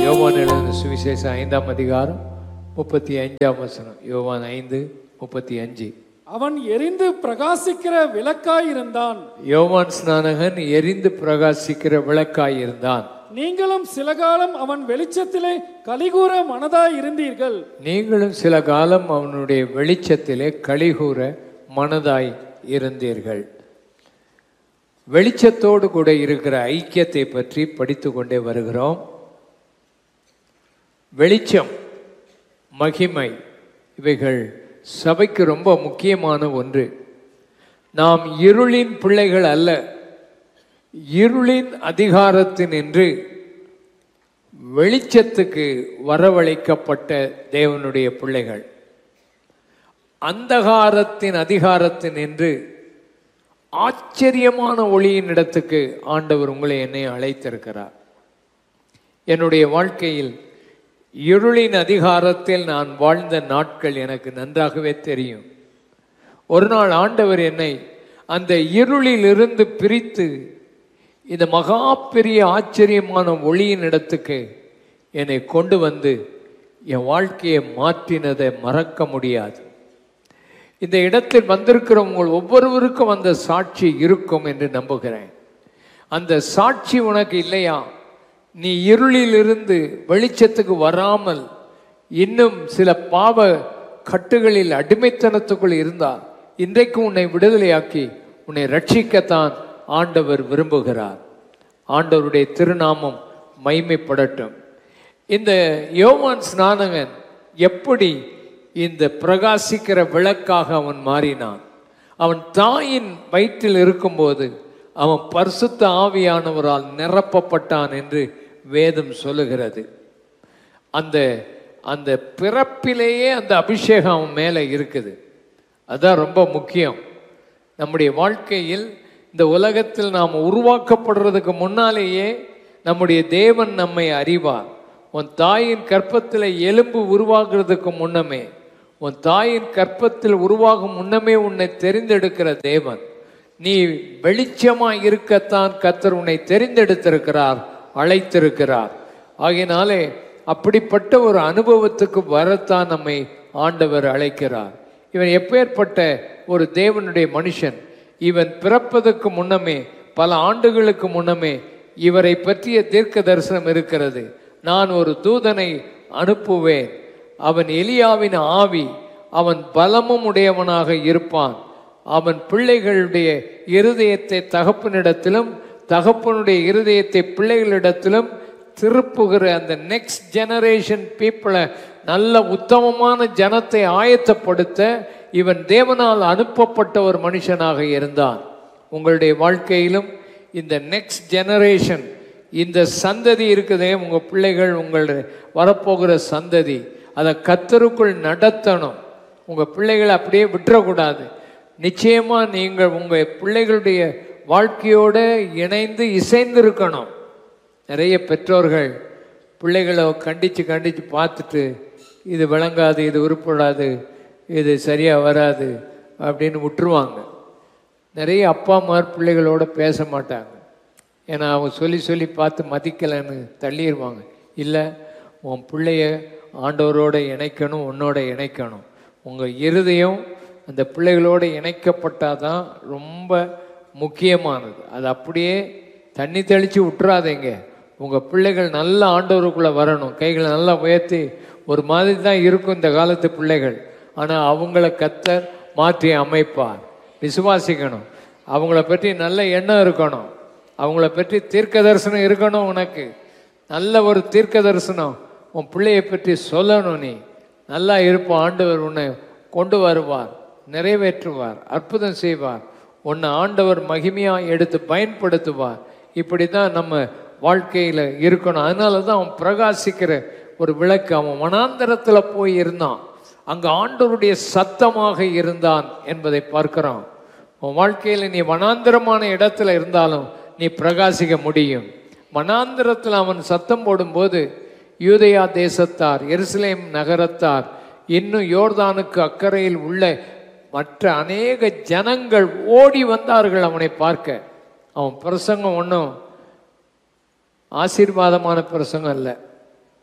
யோவான் எழுதின சுவிசேஷம் ஐந்தாம் அதிகாரம் முப்பத்தி அஞ்சாம் வசனம் யோவான் ஐந்து முப்பத்தி அஞ்சு அவன் எரிந்து பிரகாசிக்கிற விளக்காய் இருந்தான் யோவான் ஸ்நானகன் எரிந்து பிரகாசிக்கிற விளக்காய் இருந்தான் நீங்களும் சில காலம் அவன் வெளிச்சத்திலே கலிகூற மனதாய் இருந்தீர்கள் நீங்களும் சில காலம் அவனுடைய வெளிச்சத்திலே கலிகூற மனதாய் இருந்தீர்கள் வெளிச்சத்தோடு கூட இருக்கிற ஐக்கியத்தை பற்றி படித்து கொண்டே வருகிறோம் வெளிச்சம் மகிமை இவைகள் சபைக்கு ரொம்ப முக்கியமான ஒன்று நாம் இருளின் பிள்ளைகள் அல்ல இருளின் அதிகாரத்தினின்று வெளிச்சத்துக்கு வரவழைக்கப்பட்ட தேவனுடைய பிள்ளைகள் அந்தகாரத்தின் அதிகாரத்தினின்று ஆச்சரியமான ஒளியின் இடத்துக்கு ஆண்டவர் உங்களை என்னை அழைத்திருக்கிறார் என்னுடைய வாழ்க்கையில் இருளின் அதிகாரத்தில் நான் வாழ்ந்த நாட்கள் எனக்கு நன்றாகவே தெரியும் ஒரு நாள் ஆண்டவர் என்னை அந்த இருளிலிருந்து பிரித்து இந்த மகா பெரிய ஆச்சரியமான ஒளியின் இடத்துக்கு என்னை கொண்டு வந்து என் வாழ்க்கையை மாற்றினதை மறக்க முடியாது இந்த இடத்தில் வந்திருக்கிற உங்கள் ஒவ்வொருவருக்கும் அந்த சாட்சி இருக்கும் என்று நம்புகிறேன் அந்த சாட்சி உனக்கு இல்லையா நீ இருளிலிருந்து வெளிச்சத்துக்கு வராமல் இன்னும் சில பாவ கட்டுகளில் அடிமைத்தனத்துக்குள் இருந்தால் இன்றைக்கு உன்னை விடுதலையாக்கி உன்னை ரட்சிக்கத்தான் ஆண்டவர் விரும்புகிறார் ஆண்டவருடைய திருநாமம் மைமைப்படட்டும் இந்த யோவான் ஸ்நானகன் எப்படி இந்த பிரகாசிக்கிற விளக்காக அவன் மாறினான் அவன் தாயின் வயிற்றில் இருக்கும்போது அவன் பரிசுத்த ஆவியானவரால் நிரப்பப்பட்டான் என்று வேதம் சொல்லுகிறது அந்த அந்த பிறப்பிலேயே அந்த அபிஷேகம் அவன் மேலே இருக்குது அதான் ரொம்ப முக்கியம் நம்முடைய வாழ்க்கையில் இந்த உலகத்தில் நாம் உருவாக்கப்படுறதுக்கு முன்னாலேயே நம்முடைய தேவன் நம்மை அறிவார் உன் தாயின் கற்பத்தில் எலும்பு உருவாகிறதுக்கு முன்னமே உன் தாயின் கற்பத்தில் உருவாகும் முன்னமே உன்னை தெரிந்தெடுக்கிற தேவன் நீ வெளிச்சமாய் இருக்கத்தான் கத்தர் உன்னை தெரிந்தெடுத்திருக்கிறார் அழைத்திருக்கிறார் ஆகையினாலே அப்படிப்பட்ட ஒரு அனுபவத்துக்கு வரத்தான் நம்மை ஆண்டவர் அழைக்கிறார் இவன் எப்பேற்பட்ட ஒரு தேவனுடைய மனுஷன் இவன் பிறப்பதற்கு முன்னமே பல ஆண்டுகளுக்கு முன்னமே இவரை பற்றிய தீர்க்க தரிசனம் இருக்கிறது நான் ஒரு தூதனை அனுப்புவேன் அவன் எலியாவின் ஆவி அவன் பலமும் உடையவனாக இருப்பான் அவன் பிள்ளைகளுடைய இருதயத்தை தகப்பனிடத்திலும் தகப்பனுடைய இருதயத்தை பிள்ளைகளிடத்திலும் திருப்புகிற அந்த நெக்ஸ்ட் ஜெனரேஷன் பீப்புளை நல்ல உத்தமமான ஜனத்தை ஆயத்தப்படுத்த இவன் தேவனால் அனுப்பப்பட்ட ஒரு மனுஷனாக இருந்தான் உங்களுடைய வாழ்க்கையிலும் இந்த நெக்ஸ்ட் ஜெனரேஷன் இந்த சந்ததி இருக்குதே உங்கள் பிள்ளைகள் உங்கள் வரப்போகிற சந்ததி அதை கத்தருக்குள் நடத்தணும் உங்கள் பிள்ளைகளை அப்படியே விட்டுறக்கூடாது நிச்சயமாக நீங்கள் உங்கள் பிள்ளைகளுடைய வாழ்க்கையோட இணைந்து இசைந்திருக்கணும் நிறைய பெற்றோர்கள் பிள்ளைகளை கண்டித்து கண்டித்து பார்த்துட்டு இது விளங்காது இது உருப்படாது இது சரியாக வராது அப்படின்னு விட்டுருவாங்க நிறைய அப்பா அம்மார் பிள்ளைகளோட பேச மாட்டாங்க ஏன்னா அவங்க சொல்லி சொல்லி பார்த்து மதிக்கலைன்னு தள்ளிடுவாங்க இல்லை உன் பிள்ளைய ஆண்டவரோட இணைக்கணும் உன்னோட இணைக்கணும் உங்கள் இருதயம் அந்த பிள்ளைகளோட இணைக்கப்பட்டாதான் ரொம்ப முக்கியமானது அது அப்படியே தண்ணி தெளித்து விட்டுறாதீங்க உங்கள் பிள்ளைகள் நல்ல ஆண்டவருக்குள்ளே வரணும் கைகளை நல்லா உயர்த்தி ஒரு மாதிரி தான் இருக்கும் இந்த காலத்து பிள்ளைகள் ஆனால் அவங்கள கத்தர் மாற்றி அமைப்பார் விசுவாசிக்கணும் அவங்கள பற்றி நல்ல எண்ணம் இருக்கணும் அவங்கள பற்றி தீர்க்க தரிசனம் இருக்கணும் உனக்கு நல்ல ஒரு தீர்க்க தரிசனம் உன் பிள்ளையை பற்றி சொல்லணும் நீ நல்லா இருப்போம் ஆண்டவர் உன்னை கொண்டு வருவார் நிறைவேற்றுவார் அற்புதம் செய்வார் உன்னை ஆண்டவர் மகிமையாக எடுத்து பயன்படுத்துவார் இப்படி தான் நம்ம வாழ்க்கையில் இருக்கணும் அதனால தான் அவன் பிரகாசிக்கிற ஒரு விளக்கு அவன் வனாந்தரத்தில் போய் இருந்தான் அங்கே ஆண்டவருடைய சத்தமாக இருந்தான் என்பதை பார்க்கிறோம் உன் வாழ்க்கையில் நீ வனாந்தரமான இடத்துல இருந்தாலும் நீ பிரகாசிக்க முடியும் வனாந்தரத்தில் அவன் சத்தம் போடும்போது யூதயா தேசத்தார் எருசலேம் நகரத்தார் இன்னும் யோர்தானுக்கு அக்கறையில் உள்ள மற்ற அநேக ஜனங்கள் ஓடி வந்தார்கள் அவனை பார்க்க அவன் பிரசங்கம் ஒன்றும் ஆசீர்வாதமான பிரசங்கம் இல்லை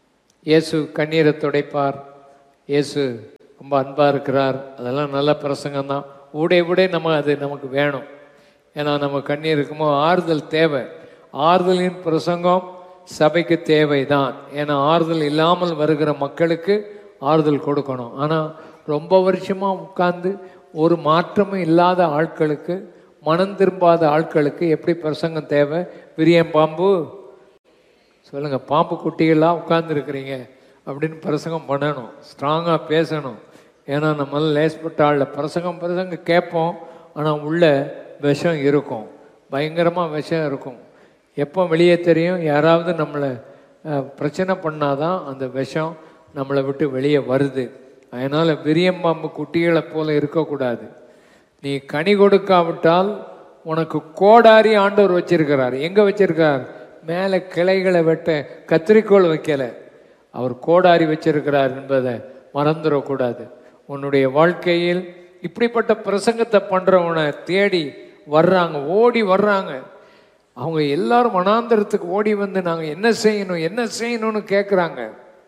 இயேசு கண்ணீரை துடைப்பார் இயேசு ரொம்ப அன்பாக இருக்கிறார் அதெல்லாம் நல்ல பிரசங்கம் தான் ஊடே ஊடே நம்ம அது நமக்கு வேணும் ஏன்னா நம்ம கண்ணீர் இருக்குமோ ஆறுதல் தேவை ஆறுதலின் பிரசங்கம் சபைக்கு தேவைதான் ஏன்னா ஆறுதல் இல்லாமல் வருகிற மக்களுக்கு ஆறுதல் கொடுக்கணும் ஆனால் ரொம்ப வருஷமாக உட்கார்ந்து ஒரு மாற்றமும் இல்லாத ஆட்களுக்கு மனம் திரும்பாத ஆட்களுக்கு எப்படி பிரசங்கம் தேவை விரியன் பாம்பு சொல்லுங்க பாம்பு குட்டிகளாக உட்கார்ந்துருக்கிறீங்க அப்படின்னு பிரசங்கம் பண்ணணும் ஸ்ட்ராங்காக பேசணும் ஏன்னா நம்ம லேஸ்பட்ட ஆளில் பிரசங்கம் பிரசங்கம் கேட்போம் ஆனால் உள்ள விஷம் இருக்கும் பயங்கரமாக விஷம் இருக்கும் எப்போ வெளியே தெரியும் யாராவது நம்மளை அஹ், பிரச்சனை பண்ணாதான் அந்த விஷம் நம்மளை விட்டு வெளியே வருது அதனால் விரியம்பாம்பு குட்டிகளை போல இருக்கக்கூடாது நீ கனி கொடுக்காவிட்டால் உனக்கு கோடாரி ஆண்டவர் வச்சிருக்கிறார் எங்க வச்சிருக்கார் மேலே கிளைகளை வெட்ட கத்திரிக்கோல் வைக்கல அவர் கோடாரி வச்சிருக்கிறார் என்பதை மறந்துடக்கூடாது உன்னுடைய வாழ்க்கையில் இப்படிப்பட்ட பிரசங்கத்தை பண்றவனை தேடி வர்றாங்க ஓடி வர்றாங்க அவங்க எல்லாரும் மனாந்தரத்துக்கு ஓடி வந்து நாங்கள் என்ன செய்யணும் என்ன செய்யணும்னு கேட்குறாங்க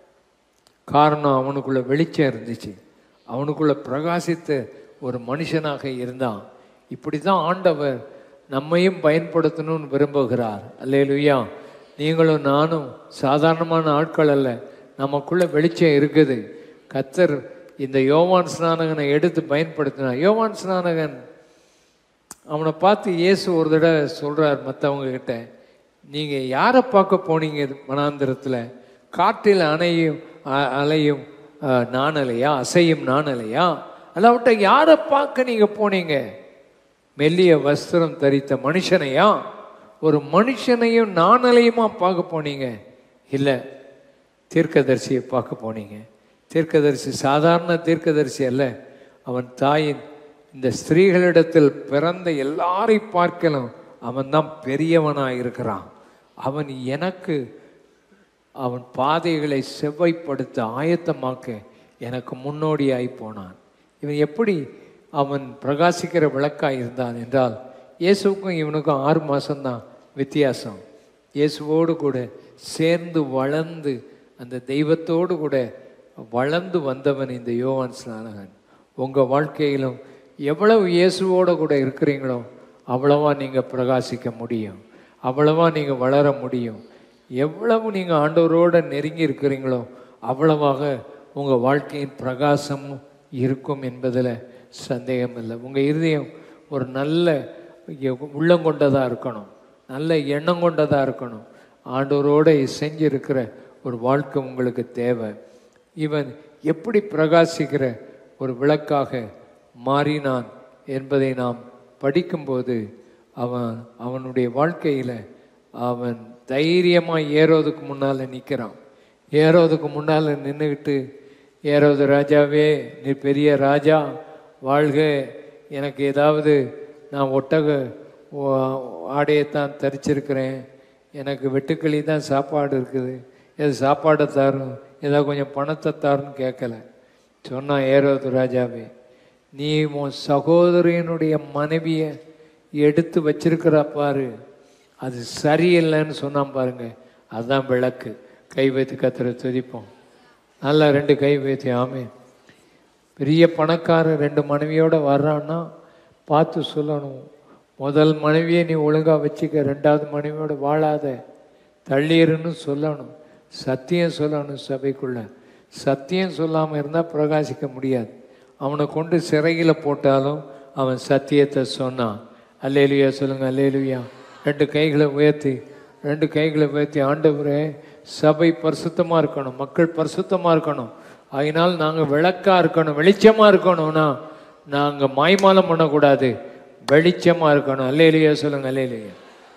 காரணம் அவனுக்குள்ள வெளிச்சம் இருந்துச்சு அவனுக்குள்ள பிரகாசித்த ஒரு மனுஷனாக இருந்தான் இப்படி தான் ஆண்டவர் நம்மையும் பயன்படுத்தணும்னு விரும்புகிறார் அல்லேலுயா நீங்களும் நானும் சாதாரணமான ஆட்கள் அல்ல நமக்குள்ள வெளிச்சம் இருக்குது கத்தர் இந்த யோவான் ஸ்நானகனை எடுத்து பயன்படுத்தினார் யோவான் ஸ்நானகன் அவனை பார்த்து இயேசு ஒரு தடவை சொல்றார் மற்றவங்க கிட்ட நீங்க யாரை பார்க்க போனீங்க மனாந்திரத்தில் காற்றில் அணையும் அ- அலையும் அஹ், நாணலையா அசையும் நாணலையா அல்லாவிட்ட யாரை பார்க்க நீங்க போனீங்க மெல்லிய வஸ்திரம் தரித்த மனுஷனையா ஒரு மனுஷனையும் நாணலையுமா பார்க்க போனீங்க இல்லை தீர்க்கதரிசியை பார்க்க போனீங்க தீர்க்கதரிசி சாதாரண தீர்க்கதரிசி அல்ல அவன் தாயின் இந்த ஸ்திரீகளிடத்தில் பிறந்த எல்லாரை பார்க்கலாம் அவன் தான் பெரியவனாக இருக்கிறான் அவன் எனக்கு அவன் பாதைகளை செவ்வாய்ப்படுத்த ஆயத்தமாக்க எனக்கு முன்னோடியாய் போனான் இவன் எப்படி அவன் பிரகாசிக்கிற விளக்காய் இருந்தான் என்றால் இயேசுவுக்கும் இவனுக்கும் ஆறு மாசம்தான் வித்தியாசம் இயேசுவோடு கூட சேர்ந்து வளர்ந்து அந்த தெய்வத்தோடு கூட வளர்ந்து வந்தவன் இந்த யோவான் ஸ்நானகன் உங்கள் வாழ்க்கையிலும் எவ்வளவு இயேசுவோடு கூட இருக்கிறீங்களோ அவ்வளவா நீங்கள் பிரகாசிக்க முடியும் அவ்வளவா நீங்கள் வளர முடியும் எவ்வளவு நீங்கள் ஆண்டவரோட நெருங்கி இருக்கிறீங்களோ அவ்வளவாக உங்கள் வாழ்க்கையின் பிரகாசமும் இருக்கும் என்பதில் சந்தேகம் இல்லை உங்கள் இருதயம் ஒரு நல்ல உள்ளம் கொண்டதாக இருக்கணும் நல்ல எண்ணம் கொண்டதாக இருக்கணும் ஆண்டவரோட செஞ்சிருக்கிற ஒரு வாழ்க்கை உங்களுக்கு தேவை இவன் எப்படி பிரகாசிக்கிற ஒரு விளக்காக மாறினான் என்பதை நாம் படிக்கும்போது அவன் அவனுடைய வாழ்க்கையில் அவன் தைரியமாக ஏறோதுக்கு முன்னால் நிற்கிறான் ஏறோதுக்கு முன்னால் நின்றுக்கிட்டு ஏறோது ராஜாவே நீ பெரிய ராஜா வாழ்க எனக்கு ஏதாவது நான் ஒட்டக ஓ- ஆடையைத்தான் தரிச்சிருக்கிறேன் எனக்கு வெட்டுக்கிளி தான் சாப்பாடு இருக்குது எது சாப்பாடை தாரும் ஏதாவது கொஞ்சம் பணத்தை தாருன்னு கேட்கல சொன்னான் ஏரோது ராஜாவே நீ உன் சகோதரியனுடைய மனைவியை எடுத்து வச்சிருக்கிறா பாரு அது சரியில்லைன்னு சொன்னான் பாருங்க அதுதான் விளக்கு கை வைத்து கத்துற துதிப்போம் நல்லா ரெண்டு கை வைத்து ஆமே பெரிய பணக்காரன் ரெண்டு மனைவியோட வர்றான்னா பார்த்து சொல்லணும் முதல் மனைவியை நீ ஒழுங்காக வச்சுக்க ரெண்டாவது மனைவியோட வாழாத தள்ளிருன்னு சொல்லணும் சத்தியம் சொல்லணும் சபைக்குள்ள சத்தியம் சொல்லாமல் இருந்தால் பிரகாசிக்க முடியாது அவனை கொண்டு சிறையில் போட்டாலும் அவன் சத்தியத்தை சொன்னான் அல்லேலுயா சொல்லுங்க அல்லேலுயா ரெண்டு கைகளை உயர்த்தி ரெண்டு கைகளை உயர்த்தி ஆண்டவரே சபை பரிசுத்தமாக இருக்கணும் மக்கள் பரிசுத்தமாக இருக்கணும் அதனால் நாங்கள் விளக்காக இருக்கணும் வெளிச்சமாக இருக்கணும்னா நாங்கள் மாய்மாலம் பண்ணக்கூடாது வெளிச்சமாக இருக்கணும் அல்லேலுயா சொல்லுங்க அல்லேலுயா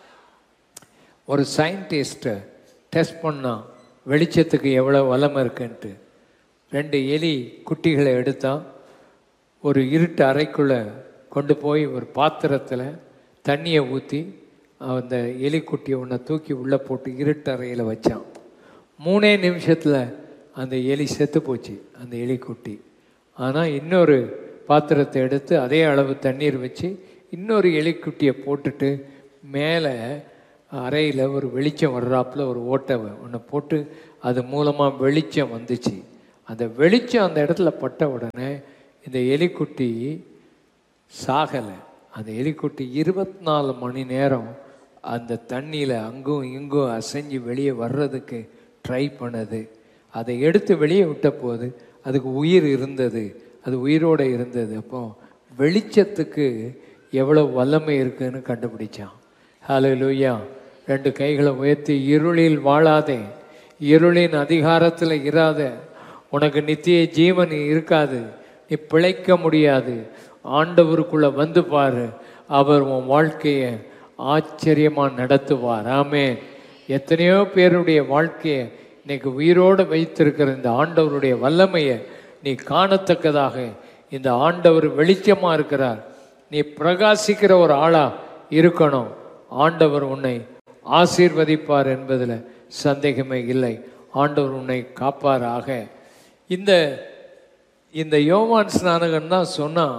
ஒரு சயின்டிஸ்ட்டை டெஸ்ட் பண்ணா வெளிச்சத்துக்கு எவ்வளோ வளம் இருக்குன்ட்டு ரெண்டு எலி குட்டிகளை எடுத்தான் ஒரு இருட்டு அறைக்குள்ளே கொண்டு போய் ஒரு பாத்திரத்தில் தண்ணியை ஊற்றி அந்த எலிக்குட்டியை ஒன்றை தூக்கி உள்ளே போட்டு இருட்டு அறையில் வச்சான் மூணே நிமிஷத்தில் அந்த எலி செத்து போச்சு அந்த எலிக்குட்டி ஆனால் இன்னொரு பாத்திரத்தை எடுத்து அதே அளவு தண்ணீர் வச்சு இன்னொரு எலிக்குட்டியை போட்டுட்டு மேலே அறையில் ஒரு வெளிச்சம் வர்றாப்புல ஒரு ஓட்டை ஒன்று போட்டு அது மூலமாக வெளிச்சம் வந்துச்சு அந்த வெளிச்சம் அந்த இடத்துல பட்ட உடனே இந்த எலிக்குட்டி சாகலை அந்த எலிக்குட்டி இருபத்தி நாலு மணி நேரம் அந்த தண்ணியில் அங்கும் இங்கும் அசைஞ்சு வெளியே வர்றதுக்கு ட்ரை பண்ணது அதை எடுத்து வெளியே விட்ட போது அதுக்கு உயிர் இருந்தது அது உயிரோடு இருந்தது அப்போ வெளிச்சத்துக்கு எவ்வளோ வல்லமை இருக்குன்னு கண்டுபிடிச்சான் ஹலோ லூயா ரெண்டு கைகளை உயர்த்தி இருளில் வாழாதே இருளின் அதிகாரத்தில் இராத உனக்கு நித்திய ஜீவன் இருக்காது நீ பிழைக்க முடியாது ஆண்டவருக்குள்ள வந்து பாரு அவர் உன் வாழ்க்கையை ஆச்சரியமா நடத்துவார் ஆமென் எத்தனையோ பேருடைய வாழ்க்கையை இன்னைக்கு உயிரோடு வைத்திருக்கிற இந்த ஆண்டவருடைய வல்லமையை நீ காணத்தக்கதாக இந்த ஆண்டவர் வெளிச்சமா இருக்கிறார் நீ பிரகாசிக்கிற ஒரு ஆளா இருக்கணும் ஆண்டவர் உன்னை ஆசீர்வதிப்பார் என்பதில் சந்தேகமே இல்லை ஆண்டவர் உன்னை காப்பாராக இந்த இந்த யோவான் ஸ்நானகன் தான் சொன்னான்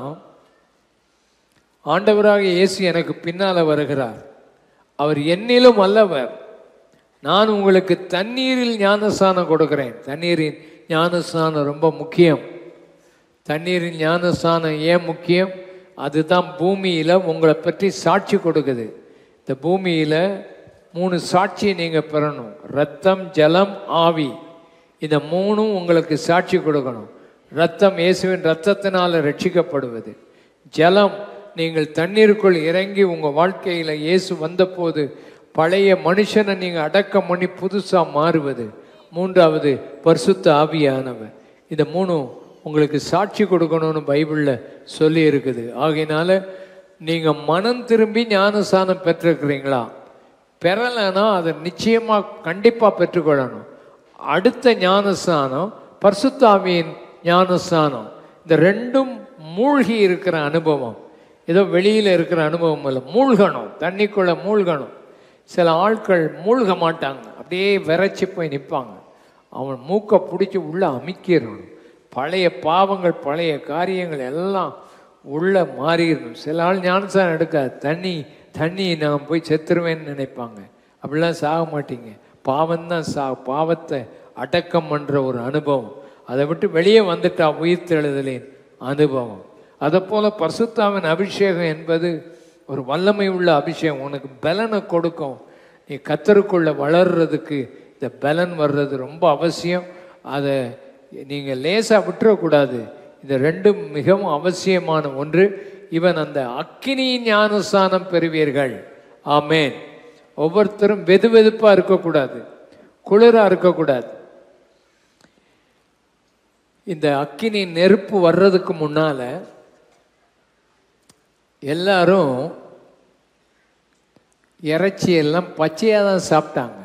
ஆண்டவராக இயேசு எனக்கு பின்னால வருகிறார் அவர் என்னிலும் அல்லவர் நான் உங்களுக்கு தண்ணீரில் ஞானஸ்தானம் கொடுக்கிறேன் தண்ணீரின் ஞானஸ்தானம் ரொம்ப முக்கியம் தண்ணீரின் ஞானஸ்தானம் ஏன் முக்கியம் அதுதான் பூமியில் உங்களை பற்றி சாட்சி கொடுக்குது இந்த பூமியில் மூணு சாட்சியை நீங்கள் பெறணும் ரத்தம் ஜலம் ஆவி இந்த மூணும் உங்களுக்கு சாட்சி கொடுக்கணும் ரத்தம் இயேசுவின் ரத்தத்தினால ரட்சிக்கப்படுவது ஜலம் நீங்கள் தண்ணீருக்குள் இறங்கி உங்கள் வாழ்க்கையில் இயேசு வந்தபோது பழைய மனுஷனை நீங்கள் அடக்கம் பண்ணி புதுசாக மாறுவது மூன்றாவது பரிசுத்த ஆவியானவர் இந்த மூணும் உங்களுக்கு சாட்சி கொடுக்கணும்னு பைபிளில் சொல்லி இருக்குது ஆகையினால நீங்கள் மனம் திரும்பி ஞானஸ்தானம் பெற்றிருக்கிறீங்களா பெறலைன்னா அதை நிச்சயமாக கண்டிப்பாக பெற்றுக்கொள்ளணும் அடுத்த ஞானஸ்தானம் பரிசுத்தாவியின் ஞானஸ்தானம் இந்த ரெண்டும் மூழ்கி இருக்கிற அனுபவம் ஏதோ வெளியில் இருக்கிற அனுபவம் இல்லை மூழ்கணும் தண்ணிக்குள்ளே மூழ்கணும் சில ஆட்கள் மூழ்க மாட்டாங்க அப்படியே விரைச்சி போய் நிற்பாங்க அவன் மூக்கை பிடிச்சி உள்ளே அமிக்கிடணும் பழைய பாவங்கள் பழைய காரியங்கள் எல்லாம் உள்ளே மாறிடணும் சில ஆள் ஞானசாரம் எடுக்காது தண்ணி தண்ணி நான் போய் செத்துருவேன்னு நினைப்பாங்க அப்படிலாம் சாக மாட்டீங்க பாவம்தான் சா பாவத்தை அடக்கம் பண்ணுற ஒரு அனுபவம் அதை விட்டு வெளியே வந்துட்டா உயிர் தெழுதலின் அனுபவம் அதை போல பரிசுத்தாவின் அபிஷேகம் என்பது ஒரு வல்லமை உள்ள அபிஷேகம் உனக்கு பலனை கொடுக்கும் நீ கத்தருக்குள்ள வளர்றதுக்கு இந்த பலன் வர்றது ரொம்ப அவசியம் அதை நீங்கள் லேசாக விட்டுறக்கூடாது இது ரெண்டும் மிகவும் அவசியமான ஒன்று இவன் அந்த அக்கினி ஞானஸ்தானம் பெறுவீர்கள் ஆமேன் ஒவ்வொருத்தரும் வெது வெதுப்பாக இருக்கக்கூடாது குளிராக இருக்கக்கூடாது இந்த அக்கினி நெருப்பு வர்றதுக்கு முன்னால எல்லாரும் இறைச்சி எல்லாம் பச்சையாக தான் சாப்பிட்டாங்க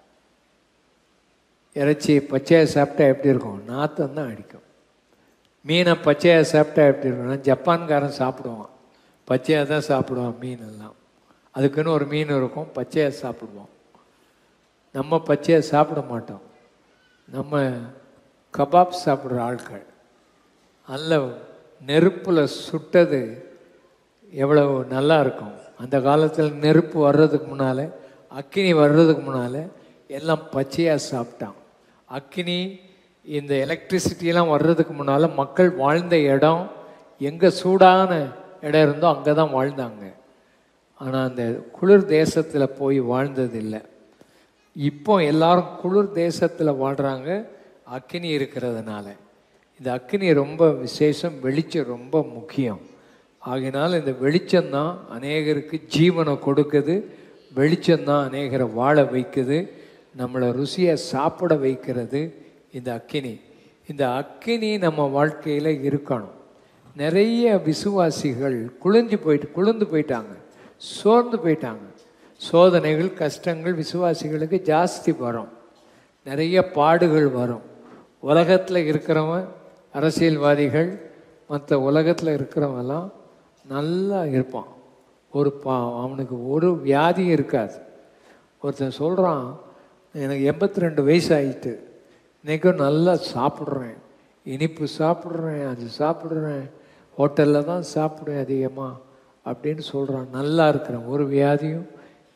இறைச்சி பச்சையாக சாப்பிட்டா எப்படி இருக்கும் நாத்தம் தான் அடிக்கும் மீனை பச்சையாக சாப்பிட்டா எப்படி இருக்கும்னா ஜப்பான்காரன் சாப்பிடுவான் பச்சையாக தான் சாப்பிடுவான் மீன் எல்லாம் அதுக்குன்னு ஒரு மீன் இருக்கும் பச்சையாக சாப்பிடுவோம் நம்ம பச்சையாக சாப்பிட மாட்டோம் நம்ம கபாப் சாப்பிட்ற ஆட்கள் நல்ல நெருப்பில் சுட்டது எவ்வளவு நல்லா இருக்கும் அந்த காலத்தில் நெருப்பு வர்றதுக்கு முன்னால் அக்கினி வர்றதுக்கு முன்னால் எல்லாம் பச்சையாக சாப்பிட்டான் அக்கினி இந்த எலக்ட்ரிசிட்டியெல்லாம் வர்றதுக்கு முன்னால் மக்கள் வாழ்ந்த இடம் எங்கே சூடான இடம் இருந்தோ அங்கே தான் வாழ்ந்தாங்க ஆனால் அந்த குளிர் தேசத்தில் போய் வாழ்ந்தது இல்லை இப்போ எல்லாரும் குளிர் தேசத்தில் வாழ்கிறாங்க அக்கினி இருக்கிறதுனால இந்த அக்கினி ரொம்ப விசேஷம் வெளிச்சம் ரொம்ப முக்கியம் ஆகையினால இந்த வெளிச்சம்தான் அநேகருக்கு ஜீவனை கொடுக்குது வெளிச்சம்தான் அநேகரை வாழ வைக்குது நம்மளை ருசியாக சாப்பிட வைக்கிறது இந்த அக்கினி இந்த அக்கினி நம்ம வாழ்க்கையில் இருக்கணும் நிறைய விசுவாசிகள் குளிஞ்சு போயிட்டு குளிர்ந்து போயிட்டாங்க சோர்ந்து போயிட்டாங்க சோதனைகள் கஷ்டங்கள் விசுவாசிகளுக்கு ஜாஸ்தி வரும் நிறைய பாடுகள் வரும் உலகத்தில் இருக்கிறவன் அரசியல்வாதிகள் மற்ற உலகத்தில் இருக்கிறவங்கெல்லாம் நல்லா இருப்பான் ஒரு பா அவனுக்கு ஒரு வியாதியும் இருக்காது ஒருத்தன் சொல்கிறான் எனக்கு எண்பத்தி ரெண்டு வயசு ஆயிட்டு இன்றைக்கும் நல்லா சாப்பிட்றேன் இனிப்பு சாப்பிட்றேன் அது சாப்பிட்றேன் ஹோட்டலில் தான் சாப்பிடுவேன் அதிகமாக அப்படின்னு சொல்கிறான் நல்லா இருக்கிறேன் ஒரு வியாதியும்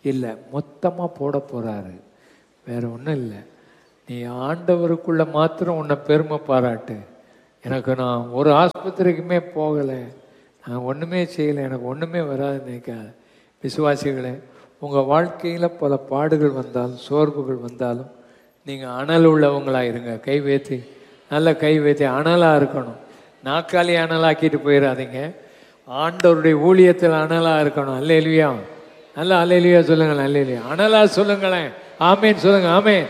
இல்லை மொத்தமாக போட போகிறாரு வேற ஒன்றும் இல்லை நீ ஆண்டவருக்குள்ள மாத்திரம் உன்னை பெருமை பாராட்டு எனக்கு நான் ஒரு ஆஸ்பத்திரிக்குமே போகலை நான் ஒன்றுமே செய்யலை எனக்கு ஒன்றுமே வராது நினைக்காத விசுவாசிகளே உங்கள் வாழ்க்கையில் பல பாடுகள் வந்தாலும் சோர்வுகள் வந்தாலும் நீங்கள் அனல் உள்ளவங்களாக இருங்க கை வைத்து நல்ல கை வைத்து அனலாக இருக்கணும் நாக்காளி அனலாக்கிட்டு போயிடாதீங்க ஆண்டவருடைய ஊழியத்தில் அனலாக இருக்கணும் அல்லேலுயா நல்ல அல்லேலுயா சொல்லுங்களேன் அல்லேலுயா அனலாக சொல்லுங்களேன் ஆமேன் சொல்லுங்க ஆமேன்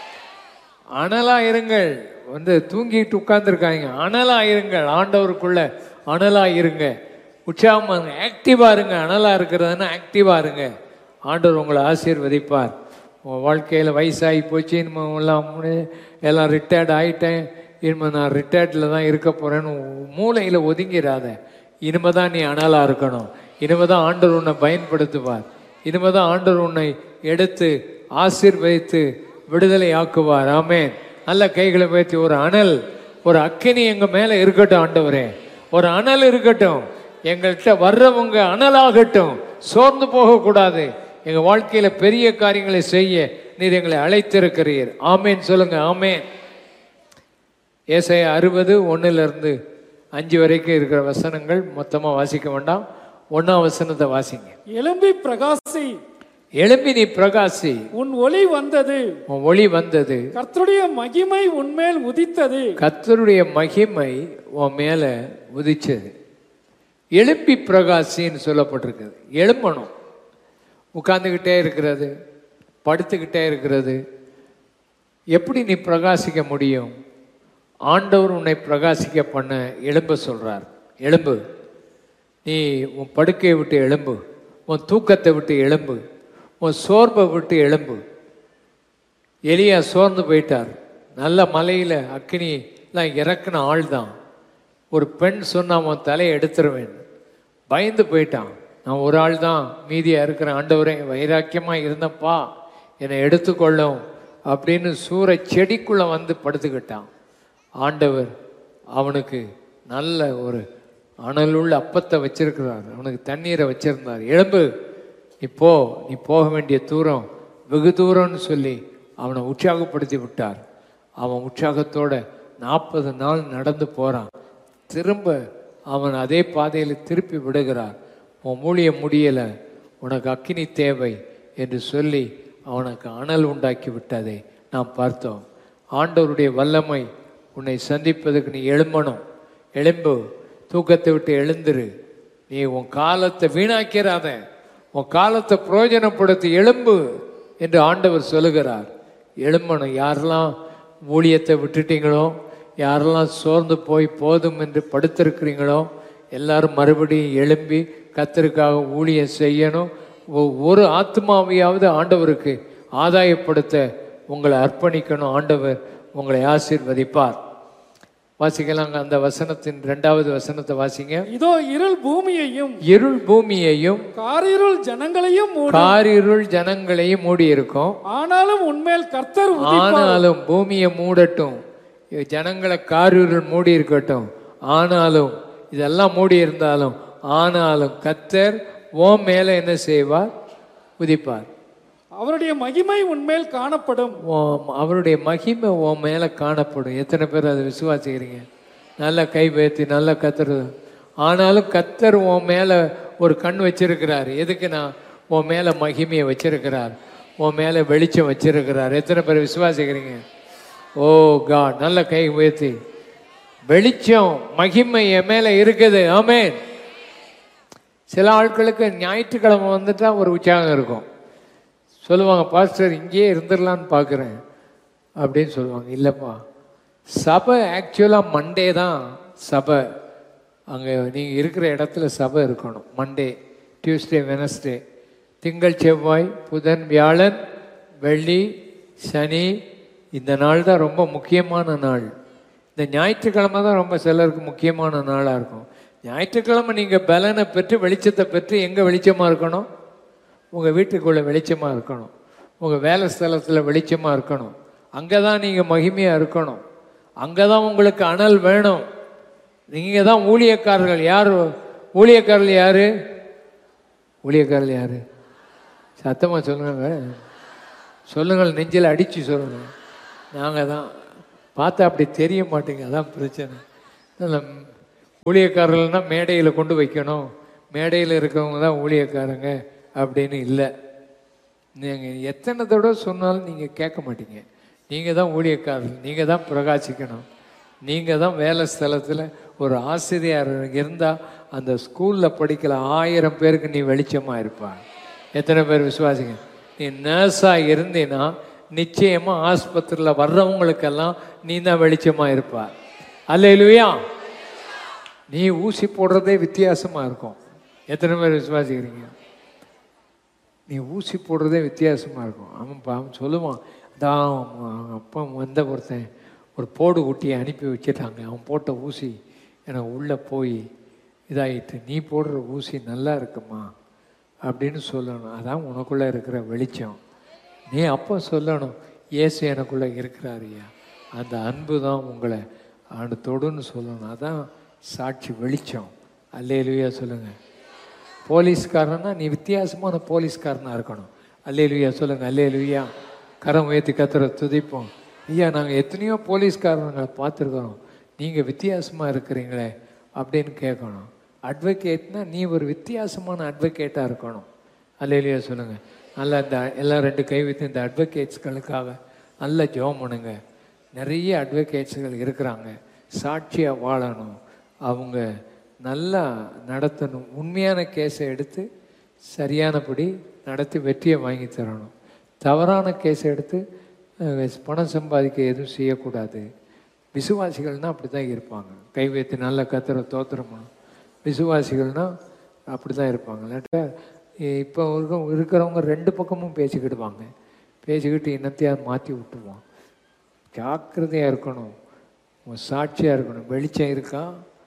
அனலா இருங்கள் வந்து தூங்கிட்டு உட்கார்ந்துருக்காங்க அனலா இருங்கள் ஆண்டவருக்குள்ள அனலா இருங்க உற்சாகமா இருங்க ஆக்டிவா இருங்க அனலா இருக்கிறதுன்னா ஆக்டிவா இருங்க ஆண்டவர் உங்களை ஆசீர்வதிப்பார் உங்கள் வாழ்க்கையில் வயசாகி போச்சு இனிமே எல்லாம் முடி- எல்லாம் ரிட்டையர்ட் ஆகிட்டேன் இனிமே நான் ரிட்டையர்டில் தான் இருக்க போகிறேன்னு மூளையில் ஒதுங்கிடாத இனிமே தான் நீ அனலாக இருக்கணும் இனிமே தான் ஆண்டவர் உன்னை பயன்படுத்துவார் இனிமே தான் ஆண்டவர் உன்னை எடுத்து ஆசீர்வதித்து விடுதலை ஆக்குவார் ஆமென் நல்ல கைகளை வைத்து ஒரு அனல் ஒரு அக்கினி எங்க மேல இருக்கட்டும் ஆண்டவரே ஒரு அனல் இருக்கட்டும் எங்கள்கிட்ட வர்றவங்க அனலாகட்டும் சோர்ந்து போகக்கூடாது எங்க வாழ்க்கையில பெரிய காரியங்களை செய்ய நீர் எங்களை அழைத்திருக்கிறீர் ஆமேன் சொல்லுங்க ஆமேன் ஏசாயா அறுபது ஒன்றுலேருந்து அஞ்சு வரைக்கும் இருக்கிற வசனங்கள் மொத்தமாக வாசிக்க வேண்டாம் ஒன்றாம் வசனத்தை வாசிங்க எழும்பி பிரகாசி எழும்பி நீ பிரகாசி உன் ஒளி வந்தது உன் ஒளி வந்தது கர்த்தருடைய மகிமை உன்மேல் உதித்தது கர்த்தருடைய மகிமை உன் மேல உதிச்சது எழுப்பி பிரகாசின்னு சொல்லப்பட்டிருக்குது எழும்பணும் உட்கார்ந்துக்கிட்டே இருக்கிறது படுத்துக்கிட்டே இருக்கிறது எப்படி நீ பிரகாசிக்க முடியும் ஆண்டவர் உன்னை பிரகாசிக்க பண்ண எழும்ப சொல்றார் எழும்பு நீ உன் படுக்கையை விட்டு எழும்பு உன் தூக்கத்தை விட்டு எழும்பு உன் சோர்வை விட்டு எழும்பு எலியா சோர்ந்து போயிட்டார் நல்ல மலையில் அக்கினிலாம் இறக்குன ஆள் தான் ஒரு பெண் சொன்னா அவன் தலையை எடுத்துருவேன் பயந்து போயிட்டான் நான் ஒரு ஆள் தான் மீதியாக இருக்கிற ஆண்டவரே வைராக்கியமாக இருந்தப்பா என்னை எடுத்துக்கொள்ளும் அப்படின்னு சூற செடிக்குள்ளே வந்து படுத்துக்கிட்டான் ஆண்டவர் அவனுக்கு நல்ல ஒரு அனலுள்ள அப்பத்தை வச்சிருக்கிறார் அவனுக்கு தண்ணீரை வச்சிருந்தார் எழும்பு நீ போ நீ போக வேண்டிய தூரம் வெகு தூரம்னு சொல்லி அவனை உற்சாகப்படுத்தி விட்டார் அவன் உற்சாகத்தோட நாற்பது நாள் நடந்து போறான் திரும்ப அவன் அதே பாதையில் திருப்பி விடுகிறார் உன் ஊழியம் முடியல உனக்கு அக்கினி தேவை என்று சொல்லி அவனுக்கு அனல் உண்டாக்கி விட்டதை நாம் பார்த்தோம் ஆண்டவருடைய வல்லமை உன்னை சந்திப்பதற்கு நீ எழும்பணும் எழும்பு தூக்கத்தை விட்டு எழுந்துரு நீ உன் காலத்தை வீணாக்கிறாத உன் காலத்தை பிரயோஜனப்படுத்தி எழும்பு என்று ஆண்டவர் சொல்லுகிறார் எழும்பணும் யாரெல்லாம் ஊழியத்தை விட்டுட்டீங்களோ யாரெல்லாம் சோர்ந்து போய் போதும் என்று படுத்திருக்கிறீங்களோ எல்லாரும் மறுபடியும் எழும்பி கத்தருக்காக ஊழியம் செய்யணும் ஒ- ஒரு ஆத்மாவையாவது ஆண்டவருக்கு ஆதாயப்படுத்த உங்களை அர்ப்பணிக்கணும் ஆண்டவர் உங்களை ஆசீர்வதிப்பார் வாசிக்கலாங்க அந்த வசனத்தின் ரெண்டாவது வசனத்தை வாசிங்க இதோ இருள் பூமியையும் இருள் பூமியையும் காரிருள் ஜனங்களையும் மூடும் காரிருள் ஜனங்களையும் மூடி இருக்கும் ஆனாலும் உன்மேல் கர்த்தர் உதி- ஆனாலும் பூமியை மூடட்டும் ஜனங்களை காரிருள் மூடி இருக்கட்டும் ஆனாலும் இதெல்லாம் மூடி இருந்தாலும் ஆனாலும் கத்தர் ஓ மேல என்ன செய்வார் உதிப்பார் அவருடைய மகிமை உன்மேல் காணப்படும் உன் அவருடைய மகிமை உன் மேலே காணப்படும் எத்தனை பேர் அதை விசுவாசிக்கிறீங்க நல்ல கை வைத்து நல்ல கத்தர் ஆனாலும் கத்தர் உன் மேலே ஒரு கண் வச்சிருக்கிறார் எதுக்கு நான் உன் மேலே மகிமையை வச்சிருக்கிறார் உன் மேலே வெளிச்சம் வச்சிருக்கிறார் எத்தனை பேர் விசுவாசிக்கிறீங்க ஓ காட் நல்ல கை உயர்த்தி வெளிச்சம் மகிமை என் மேலே இருக்குது ஆமென் சில ஆட்களுக்கு ஞாயிற்றுக்கிழமை வந்துட்டா ஒரு உற்சாகம் இருக்கும் சொல்லுவாங்க பாஸ்டர் இங்கேயே இருந்துடலான்னு பார்க்குறேன் அப்படின்னு சொல்லுவாங்க இல்லைப்பா சபை ஆக்சுவலாக மண்டே தான் சபை அங்கே நீங்கள் இருக்கிற இடத்துல சபை இருக்கணும் மண்டே டியூஸ்டே வெனஸ்டே திங்கள் செவ்வாய் புதன் வியாழன் வெள்ளி சனி இந்த நாள் தான் ரொம்ப முக்கியமான நாள் இந்த ஞாயிற்றுக்கிழமை தான் ரொம்ப சிலருக்கு முக்கியமான நாளாக இருக்கும் ஞாயிற்றுக்கிழமை நீங்கள் பலனை பெற்று வெளிச்சத்தை பெற்று எங்கே வெளிச்சமாக இருக்கணும் உங்கள் வீட்டுக்குள்ளே வெளிச்சமாக இருக்கணும் உங்கள் வேலை ஸ்தலத்தில் வெளிச்சமாக இருக்கணும் அங்கே தான் நீங்கள் மகிமையாக இருக்கணும் அங்கே தான் உங்களுக்கு அனல் வேணும் நீங்கள் தான் ஊழியக்காரர்கள் யார் ஊழியக்காரர்கள் யார் ஊழியக்காரர்கள் யார் சத்தமாக சொல்லுங்க சொல்லுங்கள் நெஞ்சில் அடித்து சொல்லுங்கள் நாங்கள் தான் பார்த்தா அப்படி தெரிய மாட்டேங்க அதான் பிரச்சனை நல்ல ஊழியக்காரர்கள்னா மேடையில் கொண்டு வைக்கணும் மேடையில் இருக்கவங்க தான் ஊழியக்காரங்க அப்படின்னு இல்லை நீங்கள் எத்தனை தடவை சொன்னாலும் நீங்கள் கேட்க மாட்டீங்க நீங்கள் தான் ஊழியக்காரர்கள் நீங்கள் தான் பிரகாசிக்கணும் நீங்கள் தான் வேலை ஸ்தலத்தில் ஒரு ஆசிரியர் இருந்தால் அந்த ஸ்கூலில் படிக்கல ஆயிரம் பேருக்கு நீ வெளிச்சமாக இருப்பா எத்தனை பேர் விசுவாசிங்க நீ நர்ஸாக இருந்தீன்னா நிச்சயமாக ஆஸ்பத்திரியில் வர்றவங்களுக்கெல்லாம் நீ தான் வெளிச்சமாக இருப்பா அல்லையிலுயா நீ ஊசி போடுறதே வித்தியாசமாக இருக்கும் எத்தனை பேர் விசுவாசிக்கிறீங்க நீ ஊசி போடுறதே வித்தியாசமாக இருக்கும் அவன் பா- அவன் சொல்லுவான் தான் அவங்க அப்பா வந்த ஒருத்தன் ஒரு போடு ஊட்டியை அனுப்பி வச்சிட்டாங்க அவன் போட்ட ஊசி எனக்கு உள்ளே போய் இதாயிட்டு நீ போடுற ஊசி நல்லா இருக்குமா அப்படின்னு சொல்லணும் அதான் உனக்குள்ளே இருக்கிற வெளிச்சம் நீ அப்போ சொல்லணும் இயேசு எனக்குள்ளே இருக்கிறாருயா அந்த அன்பு தான் உங்களை அவனை தொடுன்னு சொல்லணும் அதான் சாட்சி வெளிச்சம் அல்லேலுயா சொல்லுங்கள் போலீஸ்காரனா நீ வித்தியாசமான போலீஸ்காரனா இருக்கணும் அல்லேலுயா சொல்லுங்க அல்லேலுயா கரம் உயர்த்தி கத்துற துதிப்போம் ஐயா நாங்கள் எத்தனையோ போலீஸ்காரங்களை பார்த்துருக்குறோம் நீங்கள் வித்தியாசமாக இருக்கிறீங்களே அப்படின்னு கேட்கணும் அட்வொகேட்னா நீ ஒரு வித்தியாசமான அட்வொகேட்டாக இருக்கணும் அல்லேலுயா சொல்லுங்கள் நல்லா இந்த எல்லாம் ரெண்டு கை வைத்து இந்த அட்வொகேட்ஸ்களுக்காக நல்ல ஜெபம் பண்ணுங்க நிறைய அட்வொகேட்ஸ்கள் இருக்கிறாங்க சாட்சியாக வாழணும் அவங்க நல்லா நடத்தணும் உண்மையான கேஸை எடுத்து சரியானபடி நடத்தி வெற்றியை வாங்கி தரணும் தவறான கேஸை எடுத்து அஹ், பணம் சம்பாதிக்க எதுவும் செய்யக்கூடாது விசுவாசிகள்னா அப்படி தான் இருப்பாங்க கை வைத்து நல்ல கத்திர தோத்திரம் பண்ணணும் விசுவாசிகள்னா அப்படி தான் இருப்பாங்க இல்லாட்டா இப்போ இருக்க இருக்கிறவங்க ரெண்டு பக்கமும் பேசிக்கிடுவாங்க பேசிக்கிட்டு என்னத்தையாவது மாற்றி விட்டுருவான் ஜாக்கிரதையாக இருக்கணும் உன் சாட்சியாக இருக்கணும் வெளிச்சம் இருக்கா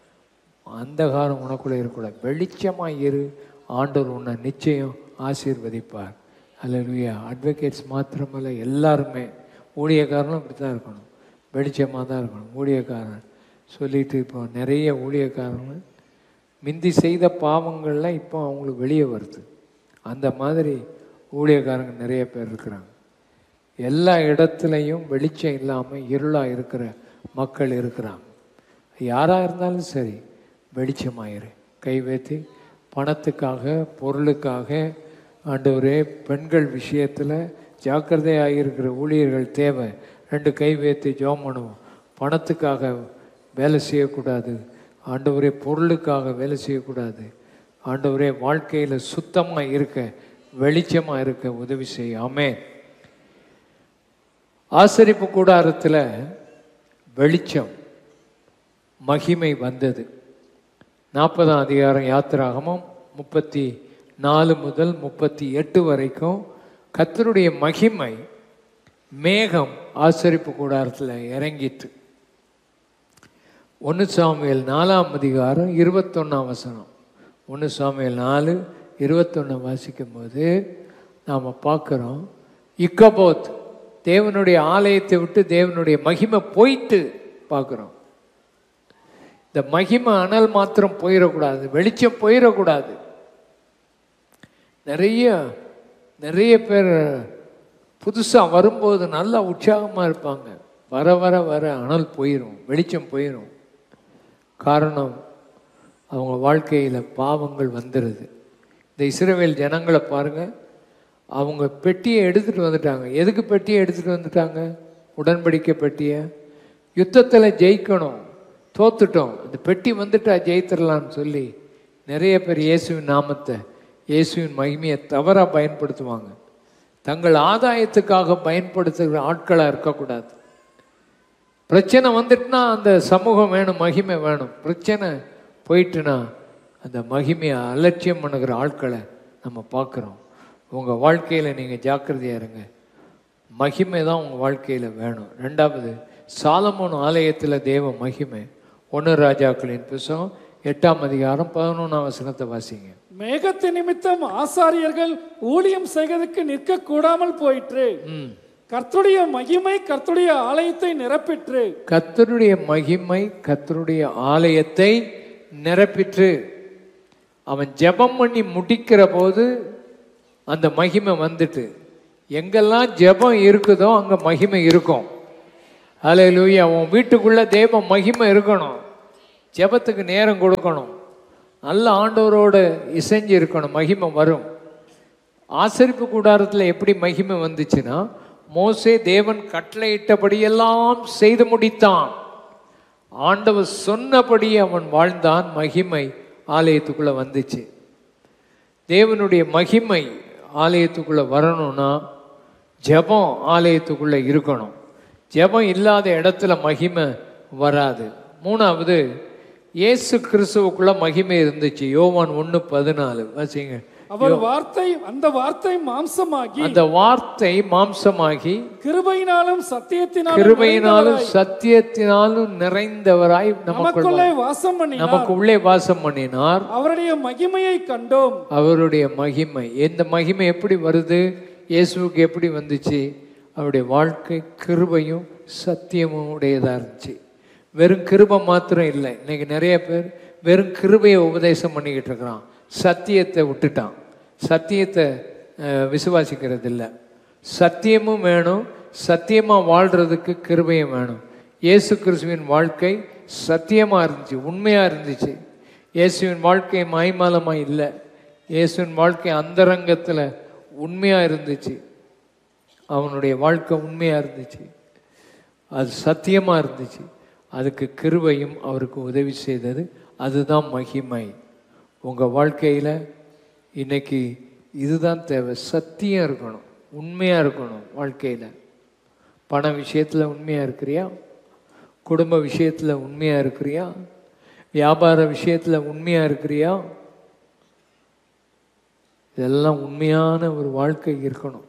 அந்தகாரம் உனக்குள்ளே இருக்கக்கூடாது வெளிச்சமாக இரு ஆண்டவர் உன்னை நிச்சயம் ஆசீர்வதிப்பார் அல்லேலூயா அட்வொகேட்ஸ் மாத்திரமல்ல எல்லாருமே ஊழியக்காரனும் அப்படி தான் இருக்கணும் வெளிச்சமாக தான் இருக்கணும் ஊழியக்காரன் சொல்லிட்டு இப்போ நிறைய ஊழியக்காரங்க முந்தி செய்த பாவங்கள்லாம் இப்போ அவங்களுக்கு வெளியே வருது அந்த மாதிரி ஊழியக்காரங்க நிறைய பேர் இருக்கிறாங்க எல்லா இடத்துலையும் வெளிச்சம் இல்லாமல் இருளாக இருக்கிற மக்கள் இருக்கிறாங்க யாராக இருந்தாலும் சரி வெளிச்சமாயிரு கை வைத்து பணத்துக்காக பொருளுக்காக ஆண்டவரே பெண்கள் விஷயத்தில் ஜாக்கிரதையாக இருக்கிற ஊழியர்கள் தேவை ரெண்டு கை வைத்து ஜோம் பண்ணுவோம் பணத்துக்காக வேலை செய்யக்கூடாது ஆண்டவரே பொருளுக்காக வேலை செய்யக்கூடாது ஆண்டவரே வாழ்க்கையில் சுத்தமாக இருக்க வெளிச்சமாக இருக்க உதவி செய்ய ஆமென் ஆசரிப்பு கூடாரத்தில் வெளிச்சம் மகிமை வந்தது நாற்பதாம் அதிகாரம் யாத்திராகமம் முப்பத்தி நாலு முதல் முப்பத்தி எட்டு வரைக்கும் கர்த்தருடைய மகிமை மேகம் ஆசரிப்பு கூடாரத்தில் இறங்கிட்டு ஒன்று சாமுவேல் நாலாம் அதிகாரம் இருபத்தொன்னாம் வசனம் ஒன்று சாமுவேல் நாலு இருபத்தொன்னு வாசிக்கும் போது நாம் பார்க்குறோம் இக்கபோத் தேவனுடைய ஆலயத்தை விட்டு தேவனுடைய மகிமை போயிட்டு பார்க்குறோம் இந்த மகிமை அனல் மாத்திரம் போயிடக்கூடாது வெளிச்சம் போயிடக்கூடாது நிறைய நிறைய பேர் புதுசாக வரும்போது நல்லா உற்சாகமாக இருப்பாங்க வர வர வர அனல் போயிடும் வெளிச்சம் போயிடும் காரணம் அவங்க வாழ்க்கையில் பாவங்கள் வந்துடுது இந்த இஸ்ரவேல் ஜனங்களை பாருங்க அவங்க பெட்டியை எடுத்துகிட்டு வந்துட்டாங்க எதுக்கு பெட்டியை எடுத்துகிட்டு வந்துட்டாங்க உடன்படிக்கை பெட்டியை யுத்தத்தில் ஜெயிக்கணும் தோத்துட்டோம் அந்த பெட்டி வந்துட்டா ஜெயித்திரலாம்னு சொல்லி நிறைய பேர் இயேசுவின் நாமத்தை இயேசுவின் மகிமையை தவறாக பயன்படுத்துவாங்க தங்கள் ஆதாயத்துக்காக பயன்படுத்துகிற ஆட்களாக இருக்கக்கூடாது பிரச்சனை வந்துட்டுனா அந்த சமூகம் வேணும் மகிமை வேணும் பிரச்சனை போயிட்டுனா அந்த மகிமையை அலட்சியம் பண்ணுகிற ஆட்களை நம்ம பார்க்குறோம் உங்கள் வாழ்க்கையில் நீங்கள் ஜாக்கிரதையாக இருங்க மகிமை தான் உங்கள் வாழ்க்கையில் வேணும் ரெண்டாவது சாலமோன் ஆலயத்தில் தேவ மகிமை ஒன்று ராஜாக்களின் புஸ்தகம் எட்டாம் அதிகாரம் பதினொன்றாம் வசனத்தை வாசிங்க மேகத்து நிமித்தம் ஆசாரியர்கள் ஊழியம் செய்வதற்கு நிற்க கூடாமல் போயிற்று ம் கர்த்தருடைய மகிமை கர்த்தருடைய ஆலயத்தை நிரப்பிற்று கர்த்தருடைய மகிமை கர்த்தருடைய ஆலயத்தை நிரப்பிற்று அவன் ஜெபம் பண்ணி முடிக்கிற போது அந்த மகிமை வந்துட்டு எங்கெல்லாம் ஜெபம் இருக்குதோ அங்க மகிமை இருக்கும் ஹalleluya உன் வீட்டுக்குள்ள தேவ மகிமை இருக்கணும் ஜெபத்துக்கு நேரம் கொடுக்கணும் நல்ல ஆண்டவரோடு இசைஞ்சு இருக்கணும் மகிமை வரும் ஆசரிப்பு கூடாரத்தில் எப்படி மகிமை வந்துச்சுன்னா மோசே தேவன் கட்டளையிட்டபடியெல்லாம் செய்து முடித்தான் ஆண்டவர் சொன்னபடி அவன் வாழ்ந்தான் மகிமை ஆலயத்துக்குள்ள வந்துச்சு தேவனுடைய மகிமை ஆலயத்துக்குள்ள வரணும்னா ஜெபம் ஆலயத்துக்குள்ள இருக்கணும் ஜெபம் இல்லாத இடத்துல மகிமை வராது மூணாவது இயேசு கிறிஸ்துவுக்குள்ள மகிமை இருந்துச்சு யோவான் ஒன்று பதினாலு வாசிங்க அவர் வார்த்தை அந்த வார்த்தை மாம்சமாகி அந்த வார்த்தை மாம்சமாகி கிருபையினாலும் சத்தியத்தினாலும் கிருபையினாலும் சத்தியத்தினாலும் நிறைந்தவராய் நமக்குள்ள நமக்குள்ளே வாசம் பண்ணி நமக்கு உள்ளே வாசம் பண்ணினார் அவருடைய மகிமையை கண்டோம் அவருடைய மகிமை இந்த மகிமை எப்படி வருது இயேசுவுக்கு எப்படி வந்துச்சு அவருடைய வாழ்க்கை கிருபையும் சத்தியமும் உடையதா இருந்துச்சு வெறும் கிருபை மாத்திரம் இல்லை இன்னைக்கு நிறைய பேர் வெறும் கிருபையை உபதேசம் பண்ணிக்கிட்டு இருக்கிறான் சத்தியத்தை விட்டுட்டான் சத்தியத்தை அஹ், விசுவாசிக்கிறது இல்லை சத்தியமும் வேணும் சத்தியமா வாழ்றதுக்கு கிருபையும் வேணும் இயேசு கிறிஸ்துவின் வாழ்க்கை சத்தியமா இருந்துச்சு உண்மையா இருந்துச்சு இயேசுவின் வாழ்க்கை மாய்மாலமா இல்லை இயேசுவின் வாழ்க்கை அந்தரங்கத்துல உண்மையா இருந்துச்சு அவனுடைய வாழ்க்கை உண்மையா இருந்துச்சு அது சத்தியமா இருந்துச்சு அதுக்கு கிருபையும் அவருக்கு உதவி செய்தது அதுதான் மகிமை உங்க வாழ்க்கையில இன்னைக்கு இதுதான் தேவை சத்தியம் இருக்கணும் உண்மையா இருக்கணும் வாழ்க்கையில பண விஷயத்துல உண்மையா இருக்கிறியா குடும்ப விஷயத்துல உண்மையா இருக்கிறியா வியாபார விஷயத்துல உண்மையா இருக்கிறியா இதெல்லாம் உண்மையான ஒரு வாழ்க்கை இருக்கணும்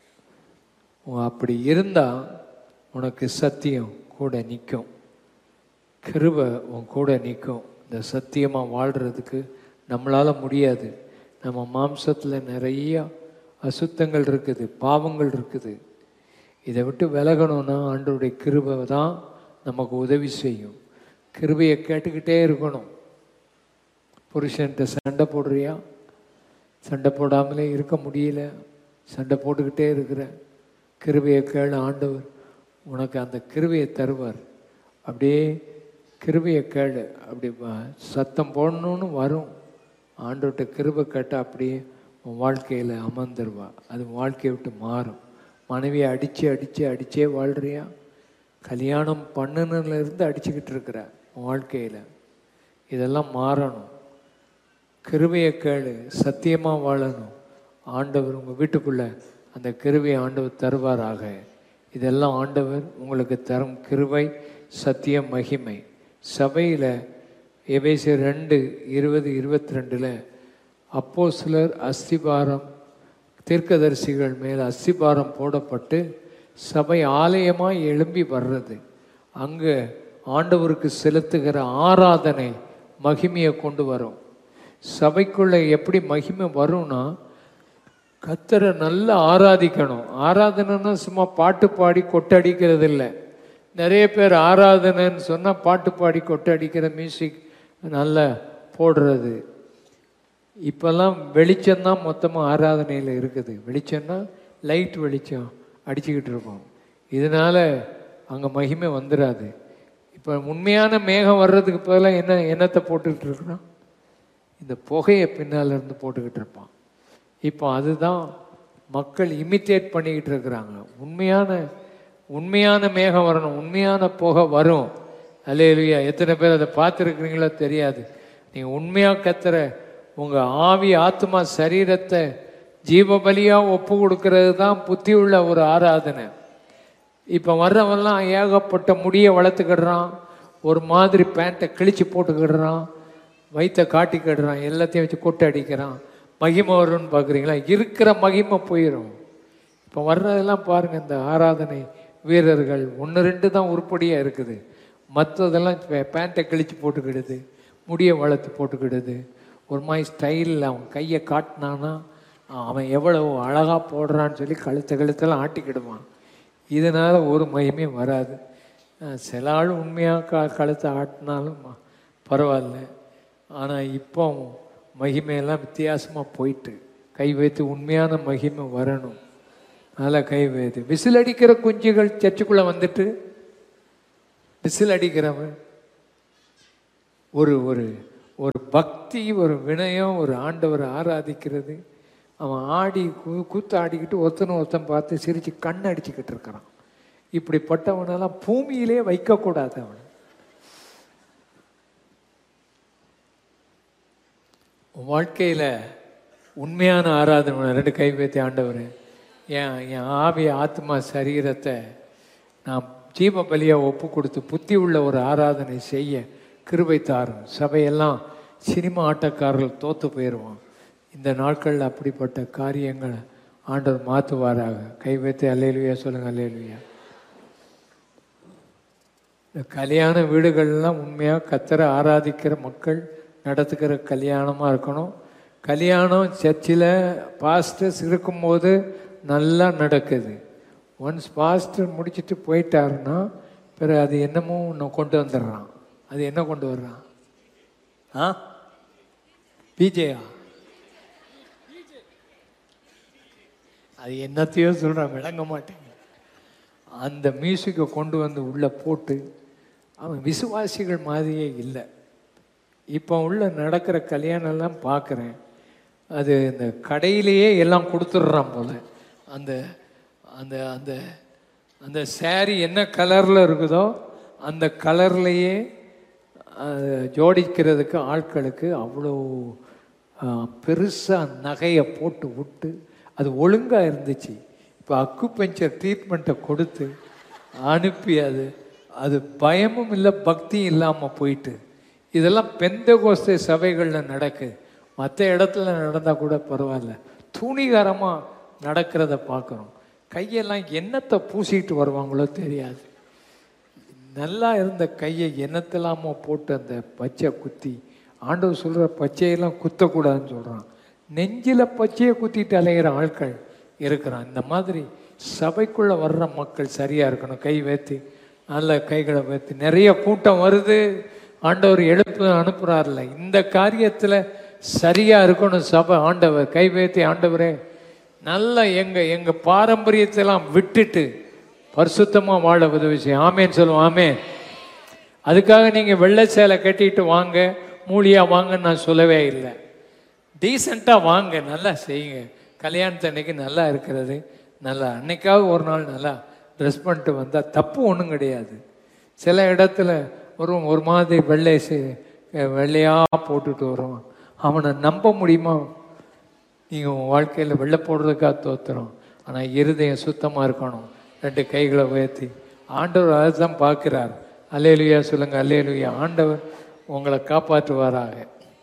உன் அப்படி இருந்தா உனக்கு சத்தியம் கூட நிற்கும் கிருபை உன் கூட நிற்கும் இந்த சத்தியமாக வாழ்கிறதுக்கு நம்மளால் முடியாது நம்ம மாம்சத்தில் நிறைய அசுத்தங்கள் இருக்குது பாவங்கள் இருக்குது இதை விட்டு விலகணும்னா ஆண்டவருடைய கிருபை தான் நமக்கு உதவி செய்யும் கிருபையை கேட்டுக்கிட்டே இருக்கணும் புருஷன்கிட்ட சண்டை போடுறியா சண்டை போடாமலே இருக்க முடியல சண்டை போட்டுக்கிட்டே இருக்கிற கிருபையை கேளு ஆண்டவர் உனக்கு அந்த கிருபையை தருவார் அப்படியே கிருபையை கேளு அப்படி வ- சத்தம் போடணும்னு வரும் ஆண்டவர்கிட்ட கிருபை கேட்டால் அப்படியே உன் வாழ்க்கையில் அமர்ந்துருவா அது உன் வாழ்க்கையை விட்டு மாறும் மனைவியை அடித்து அடித்து அடிச்சே வாழ்றியா கல்யாணம் பண்ணுனதுலேருந்து அடிச்சுக்கிட்டு இருக்கிற உன் வாழ்க்கையில் இதெல்லாம் மாறணும் கிருபையை கேளு சத்தியமாக வாழணும் ஆண்டவர் உங்கள் வீட்டுக்குள்ள அந்த கிருபையை ஆண்டவர் தருவாராக இதெல்லாம் ஆண்டவர் உங்களுக்கு தரும் கிருபை சத்திய மகிமை சபையில் எபேசியர் ரெண்டு இருபது இருபத்தி ரெண்டில் அப்போ சிலர் அஸ்திபாரம் தீர்க்கதரிசிகள் மேல் அஸ்திபாரம் போடப்பட்டு சபை ஆலயமாய் எழும்பி வர்றது அங்கே ஆண்டவருக்கு செலுத்துகிற ஆராதனை மகிமையை கொண்டு வரும் சபைக்குள்ள எப்படி மகிமை வரும்னா கத்தரை நல்லா ஆராதிக்கணும் ஆராதனைன்னா சும்மா பாட்டு பாடி கொட்டடிக்கிறது இல்லை நிறைய பேர் ஆராதனைன்னு சொன்னால் பாட்டு பாடி கொட்டடிக்கிற மியூசிக் நல்லா போடுறது இப்போல்லாம் வெளிச்சம்தான் மொத்தமாக ஆராதனையில் இருக்குது வெளிச்சம்னா லைட் வெளிச்சம் அடிச்சுக்கிட்டு இருக்கோம் இதனால அங்கே மகிமை வந்துடாது இப்போ உண்மையான மேகம் வர்றதுக்கு பதிலாக என்ன என்னத்தை போட்டுக்கிட்டு இருக்கிறோம் இந்த புகையை பின்னால இருந்து போட்டுக்கிட்டு இருப்பான் இப்போ அதுதான் மக்கள் இமிட்டேட் பண்ணிக்கிட்டு இருக்கிறாங்க உண்மையான உண்மையான மேகம் வரணும் உண்மையான புகை வரும் அல்லேலுயா எத்தனை பேர் அதை பார்த்துருக்குறீங்களோ தெரியாது நீங்கள் உண்மையாக கத்துற உங்கள் ஆவி ஆத்மா சரீரத்தை ஜீவ பலியாக ஒப்பு கொடுக்கறது தான் புத்தி உள்ள ஒரு ஆராதனை இப்போ வர்றவன்லாம் ஏகப்பட்ட முடியை வளர்த்துக்கிடுறான் ஒரு மாதிரி பேண்ட்டை கிழிச்சு போட்டுக்கிடுறான் வயிற்றை காட்டிக்கிடுறான் எல்லாத்தையும் வச்சு கொட்டை அடிக்கிறான் மகிமை வரும்னு பார்க்குறீங்களா இருக்கிற மகிமை போயிடும் இப்போ வர்றதெல்லாம் பாருங்க இந்த ஆராதனை வீரர்கள் ஒன்று ரெண்டு தான் உருப்படியாக இருக்குது மற்றதெல்லாம் பேண்ட்டை கிழிச்சு போட்டுக்கிடுது முடியை வளர்த்து போட்டுக்கிடுது ஒரு மாதிரி ஸ்டைலில் அவன் கையை காட்டினானா அவன் எவ்வளவு அழகாக போடுறான்னு சொல்லி கழுத்து கழுத்தெல்லாம் ஆட்டிக்கிடுவான் இதனால் ஒரு மகிமையும் வராது அஹ் சில ஆள் உண்மையாக க கழுத்தை ஆட்டினாலும் ம- பரவாயில்ல ஆனால் இப்போ மகிமையெல்லாம் வித்தியாசமாக போயிட்டு கை வைத்து உண்மையான மகிமை வரணும் நல்லா கை வைத்து விசில் அடிக்கிற குஞ்சுகள் சர்ச்சுக்குள்ள வந்துட்டு விசில் அடிக்கிறவன் ஒரு ஒரு ஒரு பக்தி ஒரு வினயம் ஒரு ஆண்டவரை ஆராதிக்கிறது அவன் ஆடி கூ- கூத்து ஆடிக்கிட்டு ஒருத்தனை ஒருத்தன் பார்த்து சிரிச்சு கண் அடிச்சுக்கிட்டு இருக்கிறான் இப்படிப்பட்டவனெல்லாம் பூமியிலே வைக்கக்கூடாது அவன் உன் வாழ்க்கையில் உண்மையான ஆராதனை ரெண்டு கை வைத்து ஆண்டவர் என் என் ஆவி ஆத்மா சரீரத்தை நான் ஜீவ பலியாக ஒப்பு கொடுத்து புத்தி உள்ள ஒரு ஆராதனை செய்ய கிருபை தாரும் சபையெல்லாம் சினிமா ஆட்டக்காரர்கள் தோத்து போயிடுவான் இந்த நாட்களில் அப்படிப்பட்ட காரியங்களை ஆண்டவர் மாற்றுவாராக கை வைத்து அல்லேலுயா சொல்லுங்க அல்லேலுயா இந்த கல்யாண வீடுகள்லாம் உண்மையாக கத்தரை ஆராதிக்கிற மக்கள் நடத்துக்கிற கல்யாணமாக இருக்கணும் கல்யாணம் சர்ச்சில் பாஸ்டர்ஸ் இருக்கும்போது நல்லா நடக்குது ஒன்ஸ் பாஸ்டர் முடிச்சிட்டு போயிட்டாருன்னா பிறகு அது என்னமோ ஒன்று கொண்டு வந்துடுறான் அது என்ன கொண்டு வர்றான் ஆ பிஜேயா அது என்னத்தையோ சொல்கிறான் விளங்க மாட்டேங்க அந்த மியூசிக்கை கொண்டு வந்து உள்ளே போட்டு அவன் விசுவாசிகள் மாதிரியே இல்லை இப்போ உள்ள நடக்கிற கல்யாணம்லாம் பார்க்குறேன் அது இந்த கடையிலேயே எல்லாம் கொடுத்துட்றான் போல அந்த அந்த அந்த அந்த saree என்ன கலரில் இருக்குதோ அந்த கலர்லேயே ஜோடிக்கிறதுக்கு ஆட்களுக்கு அவ்வளோ பெருசாக நகையை போட்டு விட்டு அது ஒழுங்காக இருந்துச்சு இப்போ அக்கு பஞ்சர் ட்ரீட்மெண்ட்டை கொடுத்து அனுப்பி அது அது பயமும் இல்லை பக்தியும் இல்லாமல் போயிட்டு இதெல்லாம் பெந்த கோஸ்தை சபைகளில் நடக்குது மற்ற இடத்துல நடந்தால் கூட பரவாயில்ல துணிகரமாக நடக்கிறத பார்க்குறோம் கையெல்லாம் என்னத்தை பூசிட்டு வருவாங்களோ தெரியாது நல்லா இருந்த கையை என்னத்தெல்லாமோ போட்டு அந்த பச்சை குத்தி ஆண்டவர் சொல்கிற பச்சையெல்லாம் குத்தக்கூடாதுன்னு சொல்கிறான் நெஞ்சில் பச்சையை குத்திட்டு அலைகிற ஆட்கள் இருக்கிறான் இந்த மாதிரி சபைக்குள்ளே வர்ற மக்கள் சரியாக இருக்கணும் கை வைத்து நல்ல கைகளை வைத்து நிறைய கூட்டம் வருது ஆண்டவர் எழுப்பு அனுப்புகிறார்ல இந்த காரியத்தில் சரியாக இருக்கணும் சபை ஆண்டவர் கை வைத்து ஆண்டவரே நல்லா எங்கள் எங்கள் பாரம்பரியத்தெல்லாம் விட்டுட்டு பரிசுத்தமாக வாழ உதவி செய்யும் ஆமேன்னு சொல்லுவோம் ஆமேன் அதுக்காக நீங்கள் வெள்ளை சேலை கட்டிட்டு வாங்க மூலியாக வாங்கன்னு நான் சொல்லவே இல்லை டீசெண்டாக வாங்க நல்லா செய்யுங்க கல்யாணத்து அன்னைக்கு நல்லா இருக்கிறது நல்லா அன்னைக்காவது ஒரு நாள் நல்லா ட்ரெஸ் பண்ணிட்டு வந்தால் தப்பு ஒன்றும் கிடையாது சில இடத்துல ஒரு ஒரு மாதிரி வெள்ளை செ- வெள்ளையாக போட்டுட்டு வருவான் அவனை நம்ப முடியுமா நீங்கள் உங்கள் வாழ்க்கையில் வெள்ளை போடுறதுக்காக தோத்துறோம் ஆனால் இருதயம் சுத்தமாக இருக்கணும் ரெண்டு கைகளை உயர்த்தி ஆண்டவர் அதை தான் பார்க்குறார் அல்லேலுயா சொல்லுங்க அல்லேலுயா ஆண்டவர் உங்களை காப்பாற்றுவாராக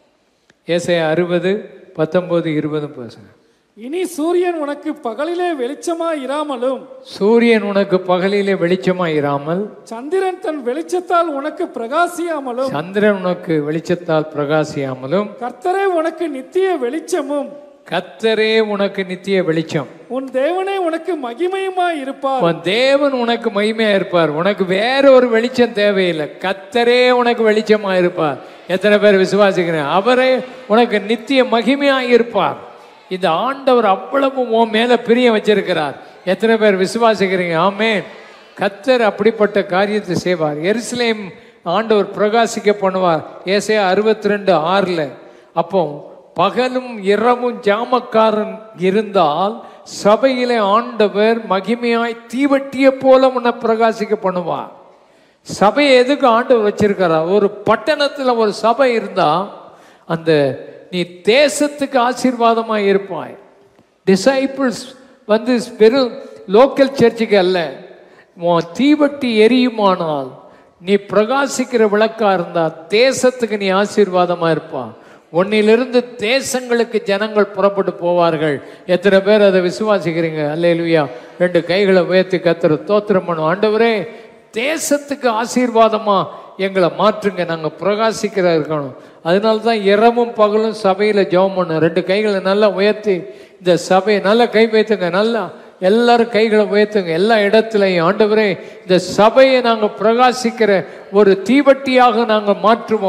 ஏசாயா அறுபது பத்தொம்போது இருபது பேசுங்க இனி சூரியன் உனக்கு பகலிலே வெளிச்சமா இராமலும் சூரியன் உனக்கு பகலிலே வெளிச்சமாக இராமல் சந்திரன் தன் வெளிச்சத்தால் உனக்கு பிரகாசியாமலும் சந்திரன் உனக்கு வெளிச்சத்தால் பிரகாசியாமலும் கர்த்தரே உனக்கு நித்திய வெளிச்சமும் கத்தரே உனக்கு நித்திய வெளிச்சம் உன் தேவனே உனக்கு மகிமையுமாய் இருப்பார் உன் தேவன் உனக்கு மகிமையா இருப்பார் உனக்கு வேற ஒரு வெளிச்சம் தேவையில்லை கத்தரே உனக்கு வெளிச்சமா இருப்பார் எத்தனை பேர் விசுவாசிக்கிறேன் அவரே உனக்கு நித்திய மகிமையா இருப்பார் இந்த ஆண்டவர் அவ்வளவு உன் மேல பிரியம் வச்சிருக்கிறார் எத்தனை பேர் விசுவாசிக்கிறீங்க ஆமென் கத்தர் அப்படிப்பட்ட காரியத்தை செய்வார் எருசலேம் ஆண்டவர் பிரகாசிக்க பண்ணுவார் ஏசையா அறுபத்தி ரெண்டு ஆறில் அப்போ பகலும் இரவும் ஜாமக்காரன் இருந்தால் சபையிலே ஆண்டவர் மகிமையாய் தீவட்டிய போல உன்னை பிரகாசிக்க பண்ணுவார் சபையை எதுக்கு ஆண்டவர் வச்சிருக்கிறார் ஒரு பட்டணத்துல ஒரு சபை இருந்தா அந்த நீ தேசத்துக்கு ஆசீர்வாதமா இருப்பாய் டிசைபிள்ஸ் வந்து வெறும் லோக்கல் சர்ச்சுக்கு அல்ல உன் தீவட்டி எரியுமானால் நீ பிரகாசிக்கிற விளக்கா இருந்தா தேசத்துக்கு நீ ஆசீர்வாதமா இருப்பா உன்னிலிருந்து தேசங்களுக்கு ஜனங்கள் புறப்பட்டு போவார்கள் எத்தனை பேர் அதை விசுவாசிக்கிறீங்க அல்லேலுயா ரெண்டு கைகளை உயர்த்தி கத்துற தோத்திரம் பண்ணும் ஆண்டவரே தேசத்துக்கு ஆசீர்வாதமா எங்களை மாற்றுங்க நாங்கள் பிரகாசிக்கிற இருக்கணும் அதனால தான் இரவும் பகலும் சபையில் ஜெபம் பண்ணோம் ரெண்டு கைகளை நல்லா உயர்த்தி இந்த சபையை நல்லா கை வைத்துங்க நல்லா எல்லாரும் கைகளை உயர்த்துங்க எல்லா இடத்துலையும் ஆண்டவரே இந்த சபையை நாங்கள் பிரகாசிக்கிற ஒரு தீவட்டியாக நாங்கள் மாற்றுவோம்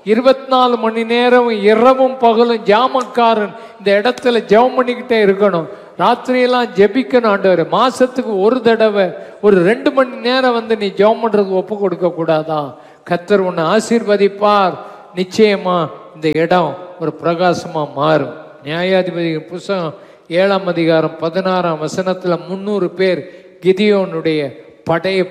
இருபத்தி நாலு மணி நேரம் இரவும் பகலும் ஜாமக்காரன் இந்த இடத்துல ஜெபம் பண்ணிக்கிட்டே இருக்கணும் ராத்திரியெல்லாம் ஜெபிக்கணும் ஆண்டவர் மாசத்துக்கு ஒரு தடவை ஒரு ரெண்டு மணி நேரம் வந்து நீ ஜெபம் பண்றதுக்கு ஒப்பு கொடுக்க கூடாதா கத்தர் உன்னை ஆசீர்வதிப்பார் நிச்சயமா இந்த இடம் ஒரு பிரகாசமா மாறும் நியாயாதிபதி புஸ்தகம் ஏழாம் அதிகாரம் பதினாறாம் வசனத்துல முந்நூறு பேர் கிதியோனுடைய படையை